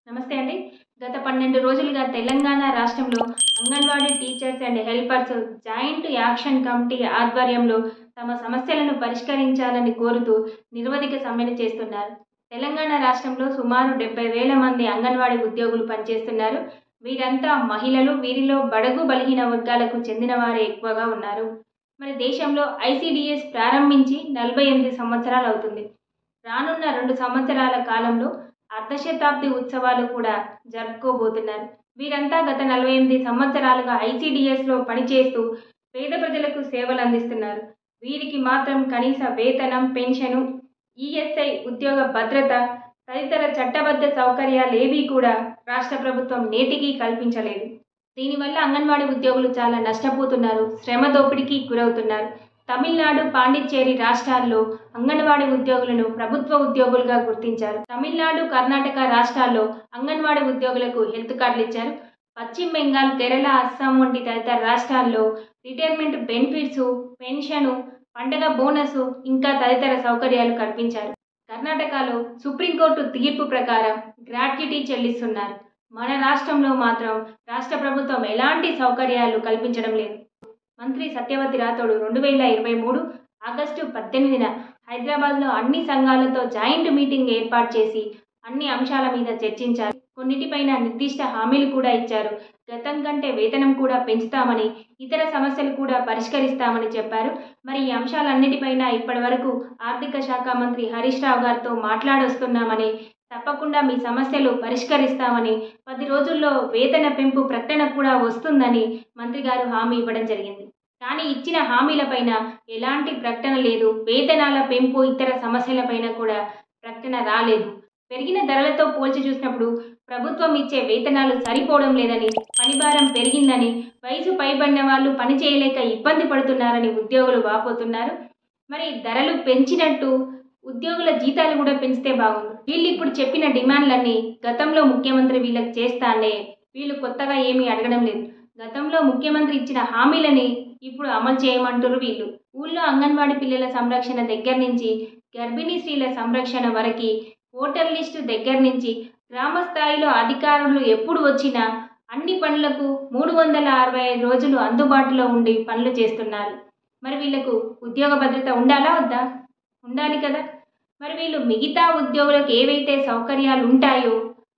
నమస్తే అండి గత పన్నెండు రోజులుగా తెలంగాణ రాష్ట్రంలో anganwadi teachers and helpers joint action committee ఆధ్వర్యంలో తమ సమస్యలను పరిష్కరించాలని కోరుతూ నిరవధిక సమ్మెను చేస్తున్నారు తెలంగాణ రాష్ట్రంలో సుమారు డెబ్బై వేల మంది అంగన్వాడీ ఉద్యోగులు పనిచేస్తున్నారు వీరంతా మహిళలు వీరిలో బడుగు బలహీన వర్గాలకు చెందిన వారే ఎక్కువగా ఉన్నారు మరి దేశంలో ఐసిడిఎస్ ప్రారంభించి నలభై ఎనిమిది సంవత్సరాలు అవుతుంది రానున్న రెండు సంవత్సరాల కాలంలో అర్ధశతాబ్ది ఉత్సవాలు కూడా జరుపుకోబోతున్నారు వీరంతా గత నలభై ఎనిమిది సంవత్సరాలుగా ఐసిడిఎస్లో పనిచేస్తూ పేద ప్రజలకు సేవలు అందిస్తున్నారు వీరికి మాత్రం కనీస వేతనం పెన్షను ఈఎస్ఐ ఉద్యోగ భద్రత తదితర చట్టబద్ధ సౌకర్యాలు ఏవీ కూడా రాష్ట్ర ప్రభుత్వం నేటికి కల్పించలేదు దీనివల్ల అంగన్వాడీ ఉద్యోగులు చాలా నష్టపోతున్నారు శ్రమ దోపిడీకి గురవుతున్నారు తమిళనాడు పాండిచ్చేరి రాష్ట్రాల్లో అంగన్వాడీ ఉద్యోగులను ప్రభుత్వ ఉద్యోగులుగా గుర్తించారు తమిళనాడు కర్ణాటక రాష్ట్రాల్లో అంగన్వాడీ ఉద్యోగులకు హెల్త్ కార్డులు ఇచ్చారు పశ్చిమ బెంగాల్ కేరళ అస్సాం వంటి తదితర రాష్ట్రాల్లో రిటైర్మెంట్ బెనిఫిట్స్ పెన్షను పండగ బోనస్ ఇంకా తదితర సౌకర్యాలు కల్పించారు కర్ణాటకలో సుప్రీంకోర్టు తీర్పు ప్రకారం గ్రాట్యుటీ చెల్లిస్తున్నారు మన రాష్ట్రంలో మాత్రం రాష్ట్ర ప్రభుత్వం ఎలాంటి సౌకర్యాలు కల్పించడం లేదు మంత్రి సత్యవతి రాథోడ్ రెండు వేల ఇరవై మూడు ఆగస్టు పద్దెనిమిదిన హైదరాబాద్లో అన్ని సంఘాలతో జాయింట్ మీటింగ్ ఏర్పాటు చేసి అన్ని అంశాల మీద చర్చించారు కొన్నిటిపైన నిర్దిష్ట హామీలు కూడా ఇచ్చారు గతం కంటే వేతనం కూడా పెంచుతామని ఇతర సమస్యలు కూడా పరిష్కరిస్తామని చెప్పారు మరి ఈ అంశాలన్నిటిపైన ఇప్పటి వరకు ఆర్థిక శాఖ మంత్రి హరీష్ రావు గారితో మాట్లాడొస్తున్నామని తప్పకుండా మీ సమస్యలు పరిష్కరిస్తామని పది రోజుల్లో వేతన పెంపు ప్రకటన కూడా వస్తుందని మంత్రి గారు హామీ ఇవ్వడం జరిగింది కానీ ఇచ్చిన హామీలపైన ఎలాంటి ప్రకటన లేదు వేతనాల పెంపు ఇతర సమస్యలపైన కూడా ప్రకటన రాలేదు పెరిగిన ధరలతో పోల్చి చూసినప్పుడు ప్రభుత్వం ఇచ్చే వేతనాలు సరిపోవడం లేదని పనిభారం పెరిగిందని వయసు పైబడిన వాళ్ళు పని చేయలేక ఇబ్బంది పడుతున్నారని ఉద్యోగులు వాపోతున్నారు మరి ధరలు పెంచినట్టు ఉద్యోగుల జీతాలు కూడా పెంచితే బాగుంది వీళ్ళు ఇప్పుడు చెప్పిన డిమాండ్లన్నీ గతంలో ముఖ్యమంత్రి వీళ్ళకి చేస్తానే వీళ్ళు కొత్తగా ఏమీ అడగడం లేదు గతంలో ముఖ్యమంత్రి ఇచ్చిన హామీలని ఇప్పుడు అమలు చేయమంటారు వీళ్ళు ఊళ్ళో అంగన్వాడీ పిల్లల సంరక్షణ దగ్గర నుంచి గర్భిణీ స్త్రీల సంరక్షణ వరకు ఓటర్ లిస్టు దగ్గర నుంచి గ్రామ స్థాయిలో అధికారులు ఎప్పుడు వచ్చినా అన్ని పనులకు మూడు వందల అరవై ఐదు రోజులు అందుబాటులో ఉండి పనులు చేస్తున్నారు మరి వీళ్ళకు ఉద్యోగ భద్రత ఉండాలా వద్దా ఉండాలి కదా మరి వీళ్ళు మిగతా ఉద్యోగులకు ఏవైతే సౌకర్యాలు ఉంటాయో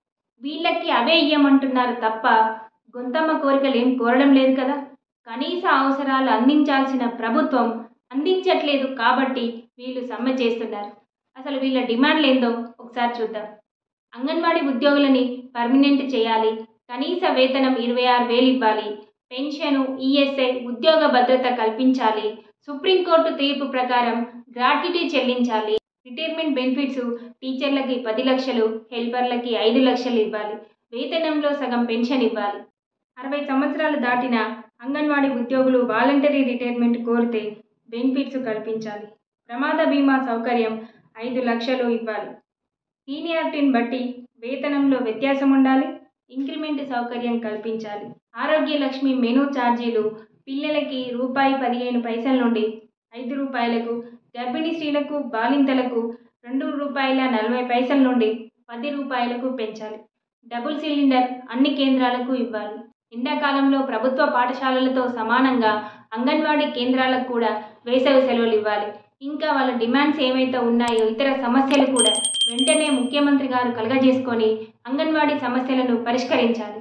వీళ్ళకి అవే ఇయ్యమంటున్నారు తప్ప గొంతమ్మ కోరికలు ఏం కోరడం లేదు కదా కనీస అవసరాలు అందించాల్సిన ప్రభుత్వం అందించట్లేదు కాబట్టి వీళ్ళు సమ్మె చేస్తున్నారు అసలు వీళ్ళ డిమాండ్లు ఏందో ఒకసారి చూద్దాం అంగన్వాడీ ఉద్యోగులని పర్మనెంట్ చేయాలి కనీస వేతనం ఇరవై ఆరు వేలు ఇవ్వాలి పెన్షను ఈఎస్ఐ ఉద్యోగ భద్రత కల్పించాలి సుప్రీంకోర్టు తీర్పు ప్రకారం గ్రాట్యుటీ చెల్లించాలి రిటైర్మెంట్ బెనిఫిట్స్ టీచర్లకి పది లక్షలు హెల్పర్లకి ఐదు లక్షలు ఇవ్వాలి వేతనంలో సగం పెన్షన్ ఇవ్వాలి అరవై సంవత్సరాలు దాటిన అంగన్వాడీ ఉద్యోగులు వాలంటరీ రిటైర్మెంట్ కోరితే బెనిఫిట్స్ కల్పించాలి ప్రమాద బీమా సౌకర్యం ఐదు లక్షలు ఇవ్వాలి సీనియారిటీని బట్టి వేతనంలో వ్యత్యాసం ఉండాలి ఇంక్రిమెంట్ సౌకర్యం కల్పించాలి ఆరోగ్య లక్ష్మి మెనూ ఛార్జీలు పిల్లలకి రూపాయి పదిహేను పైసల నుండి ఐదు రూపాయలకు గర్భిణీ స్త్రీలకు బాలింతలకు రెండు రూపాయల నలభై పైసల నుండి పది రూపాయలకు పెంచాలి డబుల్ సిలిండర్ అన్ని కేంద్రాలకు ఇవ్వాలి ఎండాకాలంలో ప్రభుత్వ పాఠశాలలతో సమానంగా అంగన్వాడీ కేంద్రాలకు కూడా వేసవి సెలవులు ఇవ్వాలి ఇంకా వాళ్ళ డిమాండ్స్ ఏమైతే ఉన్నాయో ఇతర సమస్యలు కూడా వెంటనే ముఖ్యమంత్రి గారు కలగజేసుకొని అంగన్వాడీ సమస్యలను పరిష్కరించాలి